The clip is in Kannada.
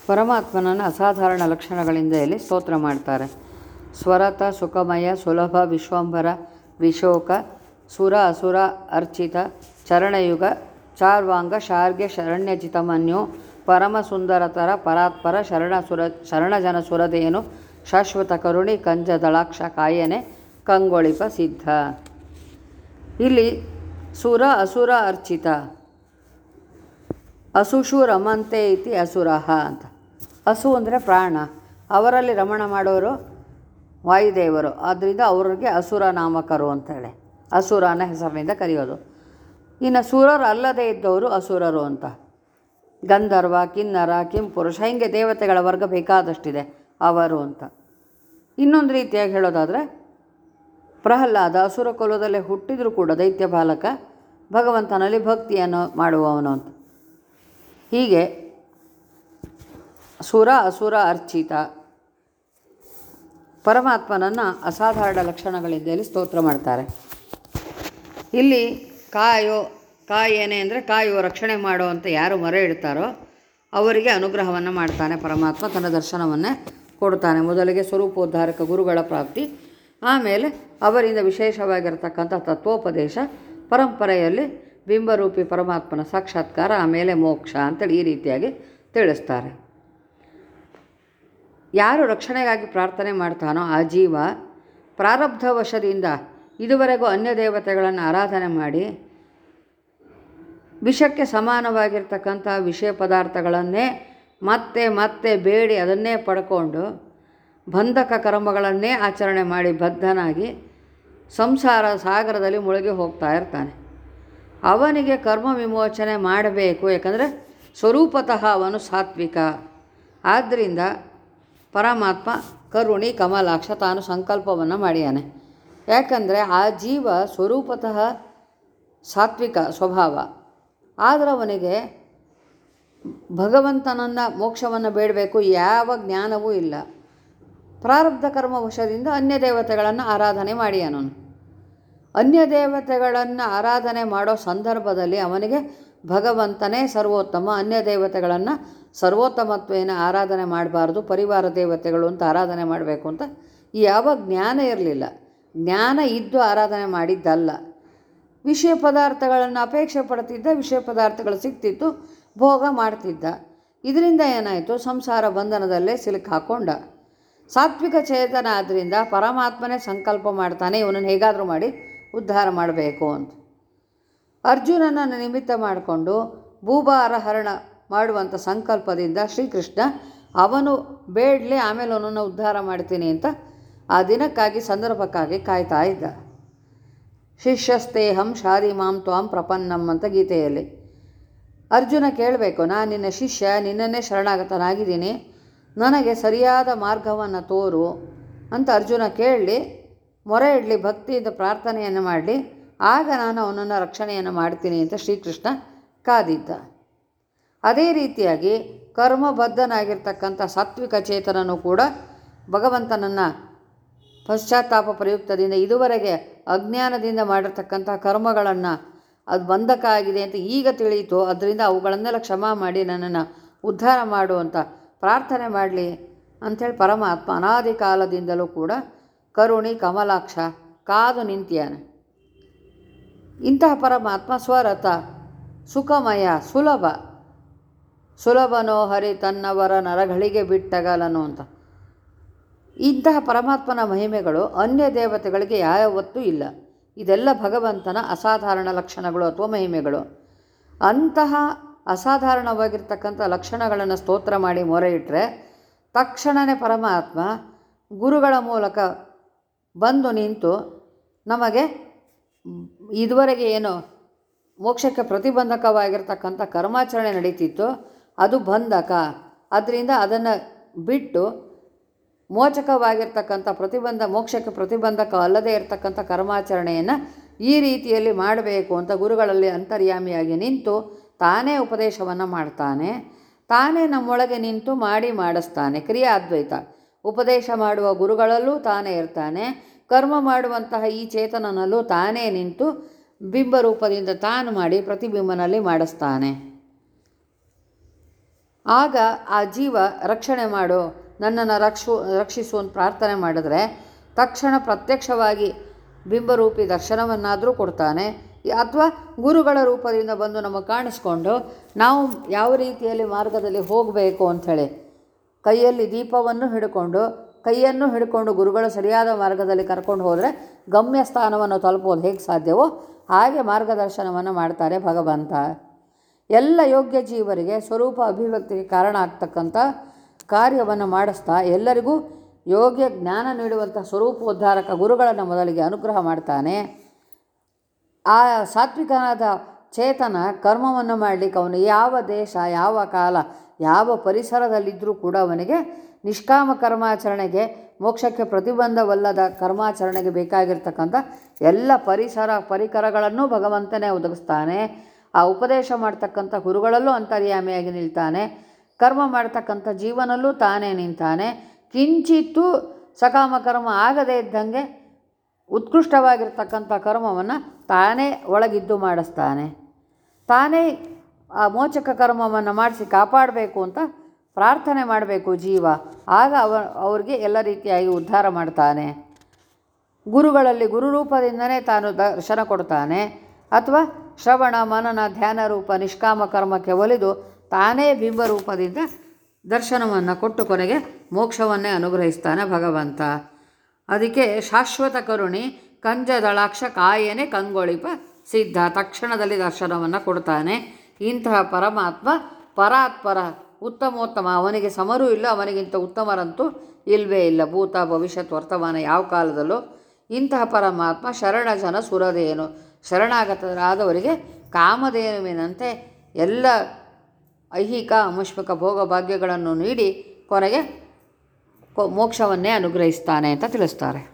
ಪರಮಾತ್ಮನನ್ನು ಅಸಾಧಾರಣ ಲಕ್ಷಣಗಳಿಂದ ಇಲ್ಲಿ ಸ್ತೋತ್ರ ಮಾಡ್ತಾರೆ ಸ್ವರತ ಸುಖಮಯ ಸುಲಭ ವಿಶ್ವಂಭರ ವಿಶೋಕ ಸುರ ಅಸುರ ಅರ್ಚಿತ ಚರಣಯುಗ ಚಾರ್ವಾಂಗ ಶಾರ್ಗ್ಯ ಶರಣ್ಯಚಿತಮನ್ಯು ಪರಮ ಸುಂದರತರ ಪರಾತ್ಪರ ಶರಣ ಸುರ ಶರಣಜನ ಸುರದೇನು ಶಾಶ್ವತ ಕರುಣಿ ಕಂಜ ದಳಾಕ್ಷ ಕಾಯನೆ ಕಂಗೊಳಿಪ ಸಿದ್ಧ ಇಲ್ಲಿ ಸುರ ಅಸುರ ಅರ್ಚಿತ ಅಸುಷು ರಮಂತೆ ಇತಿ ಅಸುರಃ ಅಂತ ಹಸು ಅಂದರೆ ಪ್ರಾಣ ಅವರಲ್ಲಿ ರಮಣ ಮಾಡೋರು ವಾಯುದೇವರು ಆದ್ದರಿಂದ ಅವರಿಗೆ ಅಸುರ ನಾಮಕರು ಅಂತೇಳಿ ಅಸುರ ಅನ್ನೋ ಹೆಸರಿನಿಂದ ಕರೆಯೋದು ಇನ್ನು ಸುರರು ಅಲ್ಲದೇ ಇದ್ದವರು ಅಸುರರು ಅಂತ ಗಂಧರ್ವ ಕಿನ್ನರ ಕಿಂಪುರುಷ ಹೀಗೆ ದೇವತೆಗಳ ವರ್ಗ ಬೇಕಾದಷ್ಟಿದೆ ಅವರು ಅಂತ ಇನ್ನೊಂದು ರೀತಿಯಾಗಿ ಹೇಳೋದಾದರೆ ಪ್ರಹ್ಲಾದ ಅಸುರ ಕುಲದಲ್ಲೇ ಹುಟ್ಟಿದರೂ ಕೂಡ ದೈತ್ಯ ಬಾಲಕ ಭಗವಂತನಲ್ಲಿ ಭಕ್ತಿಯನ್ನು ಮಾಡುವವನು ಅಂತ ಹೀಗೆ ಸುರ ಅಸುರ ಅರ್ಚಿತ ಪರಮಾತ್ಮನನ್ನು ಅಸಾಧಾರಣ ಲಕ್ಷಣಗಳಿಂದ ಇಲ್ಲಿ ಸ್ತೋತ್ರ ಮಾಡ್ತಾರೆ ಇಲ್ಲಿ ಕಾಯೋ ಕಾಯೇನೆ ಅಂದರೆ ಕಾಯೋ ರಕ್ಷಣೆ ಮಾಡೋ ಅಂತ ಯಾರು ಮೊರೆ ಇಡ್ತಾರೋ ಅವರಿಗೆ ಅನುಗ್ರಹವನ್ನು ಮಾಡ್ತಾನೆ ಪರಮಾತ್ಮ ತನ್ನ ದರ್ಶನವನ್ನೇ ಕೊಡ್ತಾನೆ ಮೊದಲಿಗೆ ಸ್ವರೂಪೋದ್ಧಾರಕ ಗುರುಗಳ ಪ್ರಾಪ್ತಿ ಆಮೇಲೆ ಅವರಿಂದ ವಿಶೇಷವಾಗಿರ್ತಕ್ಕಂಥ ತತ್ವೋಪದೇಶ ಪರಂಪರೆಯಲ್ಲಿ ಬಿಂಬರೂಪಿ ಪರಮಾತ್ಮನ ಸಾಕ್ಷಾತ್ಕಾರ ಆಮೇಲೆ ಮೋಕ್ಷ ಅಂತೇಳಿ ಈ ರೀತಿಯಾಗಿ ತಿಳಿಸ್ತಾರೆ ಯಾರು ರಕ್ಷಣೆಗಾಗಿ ಪ್ರಾರ್ಥನೆ ಮಾಡ್ತಾನೋ ಆ ಜೀವ ಪ್ರಾರಬ್ಧ ವಶದಿಂದ ಇದುವರೆಗೂ ಅನ್ಯ ದೇವತೆಗಳನ್ನು ಆರಾಧನೆ ಮಾಡಿ ವಿಷಕ್ಕೆ ಸಮಾನವಾಗಿರ್ತಕ್ಕಂಥ ವಿಷಯ ಪದಾರ್ಥಗಳನ್ನೇ ಮತ್ತೆ ಮತ್ತೆ ಬೇಡಿ ಅದನ್ನೇ ಪಡ್ಕೊಂಡು ಬಂಧಕ ಕರ್ಮಗಳನ್ನೇ ಆಚರಣೆ ಮಾಡಿ ಬದ್ಧನಾಗಿ ಸಂಸಾರ ಸಾಗರದಲ್ಲಿ ಮುಳುಗಿ ಹೋಗ್ತಾ ಇರ್ತಾನೆ ಅವನಿಗೆ ಕರ್ಮ ವಿಮೋಚನೆ ಮಾಡಬೇಕು ಯಾಕಂದರೆ ಸ್ವರೂಪತಃ ಅವನು ಸಾತ್ವಿಕ ಆದ್ದರಿಂದ ಪರಮಾತ್ಮ ಕರುಣಿ ಕಮಲಾಕ್ಷ ತಾನು ಸಂಕಲ್ಪವನ್ನು ಮಾಡ್ಯಾನೆ ಯಾಕಂದರೆ ಆ ಜೀವ ಸ್ವರೂಪತಃ ಸಾತ್ವಿಕ ಸ್ವಭಾವ ಆದರೆ ಅವನಿಗೆ ಭಗವಂತನನ್ನು ಮೋಕ್ಷವನ್ನು ಬೇಡಬೇಕು ಯಾವ ಜ್ಞಾನವೂ ಇಲ್ಲ ಪ್ರಾರಬ್ಧ ಕರ್ಮ ವಶದಿಂದ ಅನ್ಯ ದೇವತೆಗಳನ್ನು ಆರಾಧನೆ ಮಾಡಿಯಾನವನು ಅನ್ಯ ದೇವತೆಗಳನ್ನು ಆರಾಧನೆ ಮಾಡೋ ಸಂದರ್ಭದಲ್ಲಿ ಅವನಿಗೆ ಭಗವಂತನೇ ಸರ್ವೋತ್ತಮ ಅನ್ಯ ದೇವತೆಗಳನ್ನು ಸರ್ವೋತ್ತಮತ್ವೇನ ಆರಾಧನೆ ಮಾಡಬಾರ್ದು ಪರಿವಾರ ದೇವತೆಗಳು ಅಂತ ಆರಾಧನೆ ಮಾಡಬೇಕು ಅಂತ ಯಾವ ಜ್ಞಾನ ಇರಲಿಲ್ಲ ಜ್ಞಾನ ಇದ್ದು ಆರಾಧನೆ ಮಾಡಿದ್ದಲ್ಲ ವಿಷಯ ಪದಾರ್ಥಗಳನ್ನು ಅಪೇಕ್ಷೆ ಪಡ್ತಿದ್ದ ವಿಷಯ ಪದಾರ್ಥಗಳು ಸಿಗ್ತಿತ್ತು ಭೋಗ ಮಾಡ್ತಿದ್ದ ಇದರಿಂದ ಏನಾಯಿತು ಸಂಸಾರ ಬಂಧನದಲ್ಲೇ ಸಿಲುಕು ಹಾಕ್ಕೊಂಡ ಸಾತ್ವಿಕ ಚೇತನ ಆದ್ದರಿಂದ ಪರಮಾತ್ಮನೇ ಸಂಕಲ್ಪ ಮಾಡ್ತಾನೆ ಇವನನ್ನು ಹೇಗಾದರೂ ಮಾಡಿ ಉದ್ಧಾರ ಮಾಡಬೇಕು ಅಂತ ಅರ್ಜುನನನ್ನು ನಿಮಿತ್ತ ಮಾಡಿಕೊಂಡು ಭೂಭಾರ ಹರಣ ಮಾಡುವಂಥ ಸಂಕಲ್ಪದಿಂದ ಶ್ರೀಕೃಷ್ಣ ಅವನು ಬೇಡಲಿ ಆಮೇಲೆ ಅವನನ್ನು ಉದ್ಧಾರ ಮಾಡ್ತೀನಿ ಅಂತ ಆ ದಿನಕ್ಕಾಗಿ ಸಂದರ್ಭಕ್ಕಾಗಿ ಕಾಯ್ತಾ ಇದ್ದ ಶಿಷ್ಯಸ್ತೇಹಂ ಶಾದಿ ಮಾಂ ತ್ವಾಂ ಪ್ರಪನ್ನಂ ಅಂತ ಗೀತೆಯಲ್ಲಿ ಅರ್ಜುನ ಕೇಳಬೇಕು ನಾನು ನಿನ್ನ ಶಿಷ್ಯ ನಿನ್ನನ್ನೇ ಶರಣಾಗತನಾಗಿದ್ದೀನಿ ನನಗೆ ಸರಿಯಾದ ಮಾರ್ಗವನ್ನು ತೋರು ಅಂತ ಅರ್ಜುನ ಕೇಳಲಿ ಮೊರೆ ಇಡಲಿ ಭಕ್ತಿಯಿಂದ ಪ್ರಾರ್ಥನೆಯನ್ನು ಮಾಡಲಿ ಆಗ ನಾನು ಅವನನ್ನು ರಕ್ಷಣೆಯನ್ನು ಮಾಡ್ತೀನಿ ಅಂತ ಶ್ರೀಕೃಷ್ಣ ಕಾದಿದ್ದ ಅದೇ ರೀತಿಯಾಗಿ ಕರ್ಮಬದ್ಧನಾಗಿರ್ತಕ್ಕಂಥ ಸಾತ್ವಿಕ ಚೇತನನು ಕೂಡ ಭಗವಂತನನ್ನು ಪಶ್ಚಾತ್ತಾಪ ಪ್ರಯುಕ್ತದಿಂದ ಇದುವರೆಗೆ ಅಜ್ಞಾನದಿಂದ ಮಾಡಿರ್ತಕ್ಕಂಥ ಕರ್ಮಗಳನ್ನು ಅದು ಬಂಧಕ ಆಗಿದೆ ಅಂತ ಈಗ ತಿಳಿಯಿತು ಅದರಿಂದ ಅವುಗಳನ್ನೆಲ್ಲ ಕ್ಷಮಾ ಮಾಡಿ ನನ್ನನ್ನು ಉದ್ಧಾರ ಮಾಡು ಅಂತ ಪ್ರಾರ್ಥನೆ ಮಾಡಲಿ ಅಂಥೇಳಿ ಪರಮಾತ್ಮ ಅನಾದಿ ಕಾಲದಿಂದಲೂ ಕೂಡ ಕರುಣಿ ಕಮಲಾಕ್ಷ ಕಾದು ನಿಂತಿಯಾನೆ ಇಂತಹ ಪರಮಾತ್ಮ ಸ್ವರಥ ಸುಖಮಯ ಸುಲಭ ಸುಲಭನೋ ಹರಿ ತನ್ನವರ ನರಗಳಿಗೆ ಬಿಟ್ಟಗಲನು ಅಂತ ಇಂತಹ ಪರಮಾತ್ಮನ ಮಹಿಮೆಗಳು ಅನ್ಯ ದೇವತೆಗಳಿಗೆ ಯಾವತ್ತೂ ಇಲ್ಲ ಇದೆಲ್ಲ ಭಗವಂತನ ಅಸಾಧಾರಣ ಲಕ್ಷಣಗಳು ಅಥವಾ ಮಹಿಮೆಗಳು ಅಂತಹ ಅಸಾಧಾರಣವಾಗಿರ್ತಕ್ಕಂಥ ಲಕ್ಷಣಗಳನ್ನು ಸ್ತೋತ್ರ ಮಾಡಿ ಮೊರೆ ಇಟ್ಟರೆ ತಕ್ಷಣವೇ ಪರಮಾತ್ಮ ಗುರುಗಳ ಮೂಲಕ ಬಂದು ನಿಂತು ನಮಗೆ ಇದುವರೆಗೆ ಏನು ಮೋಕ್ಷಕ್ಕೆ ಪ್ರತಿಬಂಧಕವಾಗಿರ್ತಕ್ಕಂಥ ಕರ್ಮಾಚರಣೆ ನಡೀತಿತ್ತು ಅದು ಬಂಧಕ ಅದರಿಂದ ಅದನ್ನು ಬಿಟ್ಟು ಮೋಚಕವಾಗಿರ್ತಕ್ಕಂಥ ಪ್ರತಿಬಂಧ ಮೋಕ್ಷಕ್ಕೆ ಪ್ರತಿಬಂಧಕ ಅಲ್ಲದೇ ಇರತಕ್ಕಂಥ ಕರ್ಮಾಚರಣೆಯನ್ನು ಈ ರೀತಿಯಲ್ಲಿ ಮಾಡಬೇಕು ಅಂತ ಗುರುಗಳಲ್ಲಿ ಅಂತರ್ಯಾಮಿಯಾಗಿ ನಿಂತು ತಾನೇ ಉಪದೇಶವನ್ನು ಮಾಡ್ತಾನೆ ತಾನೇ ನಮ್ಮೊಳಗೆ ನಿಂತು ಮಾಡಿ ಮಾಡಿಸ್ತಾನೆ ಕ್ರಿಯಾದ್ವೈತ ಉಪದೇಶ ಮಾಡುವ ಗುರುಗಳಲ್ಲೂ ತಾನೇ ಇರ್ತಾನೆ ಕರ್ಮ ಮಾಡುವಂತಹ ಈ ಚೇತನನಲ್ಲೂ ತಾನೇ ನಿಂತು ಬಿಂಬರೂಪದಿಂದ ತಾನು ಮಾಡಿ ಪ್ರತಿಬಿಂಬನಲ್ಲಿ ಮಾಡಿಸ್ತಾನೆ ಆಗ ಆ ಜೀವ ರಕ್ಷಣೆ ಮಾಡು ನನ್ನನ್ನು ರಕ್ಷು ರಕ್ಷಿಸು ಅಂತ ಪ್ರಾರ್ಥನೆ ಮಾಡಿದ್ರೆ ತಕ್ಷಣ ಪ್ರತ್ಯಕ್ಷವಾಗಿ ಬಿಂಬರೂಪಿ ದರ್ಶನವನ್ನಾದರೂ ಕೊಡ್ತಾನೆ ಅಥವಾ ಗುರುಗಳ ರೂಪದಿಂದ ಬಂದು ನಮಗೆ ಕಾಣಿಸ್ಕೊಂಡು ನಾವು ಯಾವ ರೀತಿಯಲ್ಲಿ ಮಾರ್ಗದಲ್ಲಿ ಹೋಗಬೇಕು ಅಂಥೇಳಿ ಕೈಯಲ್ಲಿ ದೀಪವನ್ನು ಹಿಡ್ಕೊಂಡು ಕೈಯನ್ನು ಹಿಡ್ಕೊಂಡು ಗುರುಗಳು ಸರಿಯಾದ ಮಾರ್ಗದಲ್ಲಿ ಕರ್ಕೊಂಡು ಹೋದರೆ ಗಮ್ಯ ಸ್ಥಾನವನ್ನು ತಲುಪೋದು ಹೇಗೆ ಸಾಧ್ಯವೋ ಹಾಗೆ ಮಾರ್ಗದರ್ಶನವನ್ನು ಮಾಡ್ತಾರೆ ಭಗವಂತ ಎಲ್ಲ ಯೋಗ್ಯ ಜೀವರಿಗೆ ಸ್ವರೂಪ ಅಭಿವ್ಯಕ್ತಿಗೆ ಕಾರಣ ಆಗ್ತಕ್ಕಂಥ ಕಾರ್ಯವನ್ನು ಮಾಡಿಸ್ತಾ ಎಲ್ಲರಿಗೂ ಯೋಗ್ಯ ಜ್ಞಾನ ನೀಡುವಂಥ ಸ್ವರೂಪೋದ್ಧಾರಕ ಗುರುಗಳನ್ನು ಮೊದಲಿಗೆ ಅನುಗ್ರಹ ಮಾಡ್ತಾನೆ ಆ ಸಾತ್ವಿಕನಾದ ಚೇತನ ಕರ್ಮವನ್ನು ಮಾಡಲಿಕ್ಕೆ ಅವನು ಯಾವ ದೇಶ ಯಾವ ಕಾಲ ಯಾವ ಪರಿಸರದಲ್ಲಿದ್ದರೂ ಕೂಡ ಅವನಿಗೆ ನಿಷ್ಕಾಮ ಕರ್ಮಾಚರಣೆಗೆ ಮೋಕ್ಷಕ್ಕೆ ಪ್ರತಿಬಂಧವಲ್ಲದ ಕರ್ಮಾಚರಣೆಗೆ ಬೇಕಾಗಿರ್ತಕ್ಕಂಥ ಎಲ್ಲ ಪರಿಸರ ಪರಿಕರಗಳನ್ನು ಭಗವಂತನೇ ಒದಗಿಸ್ತಾನೆ ಆ ಉಪದೇಶ ಮಾಡ್ತಕ್ಕಂಥ ಗುರುಗಳಲ್ಲೂ ಅಂತರ್ಯಾಮಿಯಾಗಿ ನಿಲ್ತಾನೆ ಕರ್ಮ ಮಾಡ್ತಕ್ಕಂಥ ಜೀವನಲ್ಲೂ ತಾನೇ ನಿಂತಾನೆ ಕಿಂಚಿತ್ತೂ ಸಕಾಮ ಕರ್ಮ ಆಗದೇ ಇದ್ದಂಗೆ ಉತ್ಕೃಷ್ಟವಾಗಿರ್ತಕ್ಕಂಥ ಕರ್ಮವನ್ನು ತಾನೇ ಒಳಗಿದ್ದು ಮಾಡಿಸ್ತಾನೆ ತಾನೇ ಆ ಮೋಚಕ ಕರ್ಮವನ್ನು ಮಾಡಿಸಿ ಕಾಪಾಡಬೇಕು ಅಂತ ಪ್ರಾರ್ಥನೆ ಮಾಡಬೇಕು ಜೀವ ಆಗ ಅವ ಅವ್ರಿಗೆ ಎಲ್ಲ ರೀತಿಯಾಗಿ ಉದ್ಧಾರ ಮಾಡ್ತಾನೆ ಗುರುಗಳಲ್ಲಿ ಗುರುರೂಪದಿಂದನೇ ತಾನು ದರ್ಶನ ಕೊಡ್ತಾನೆ ಅಥವಾ ಶ್ರವಣ ಮನನ ಧ್ಯಾನ ರೂಪ ನಿಷ್ಕಾಮ ಕರ್ಮಕ್ಕೆ ಒಲಿದು ತಾನೇ ಬಿಂಬರೂಪದಿಂದ ದರ್ಶನವನ್ನು ಕೊಟ್ಟು ಕೊನೆಗೆ ಮೋಕ್ಷವನ್ನೇ ಅನುಗ್ರಹಿಸ್ತಾನೆ ಭಗವಂತ ಅದಕ್ಕೆ ಶಾಶ್ವತ ಕರುಣಿ ಕಂಜದಳಾಕ್ಷ ಕಾಯನೆ ಕಂಗೊಳಿಪ ಸಿದ್ಧ ತಕ್ಷಣದಲ್ಲಿ ದರ್ಶನವನ್ನು ಕೊಡ್ತಾನೆ ಇಂತಹ ಪರಮಾತ್ಮ ಪರಾತ್ಪರ ಉತ್ತಮೋತ್ತಮ ಅವನಿಗೆ ಸಮರೂ ಇಲ್ಲ ಅವನಿಗಿಂತ ಉತ್ತಮರಂತೂ ಇಲ್ಲವೇ ಇಲ್ಲ ಭೂತ ಭವಿಷ್ಯತ್ ವರ್ತಮಾನ ಯಾವ ಕಾಲದಲ್ಲೂ ಇಂತಹ ಪರಮಾತ್ಮ ಶರಣ ಜನ ಸುರದೇನು ಶರಣಾಗತರಾದವರಿಗೆ ಕಾಮಧೇನುವಿನಂತೆ ಎಲ್ಲ ಐಹಿಕ ಅಮುಷ್ಮಿಕ ಭೋಗ ಭಾಗ್ಯಗಳನ್ನು ನೀಡಿ ಕೊನೆಗೆ ಕೊ- ಮೋಕ್ಷವನ್ನೇ ಅನುಗ್ರಹಿಸ್ತಾನೆ ಅಂತ ತಿಳಿಸ್ತಾರೆ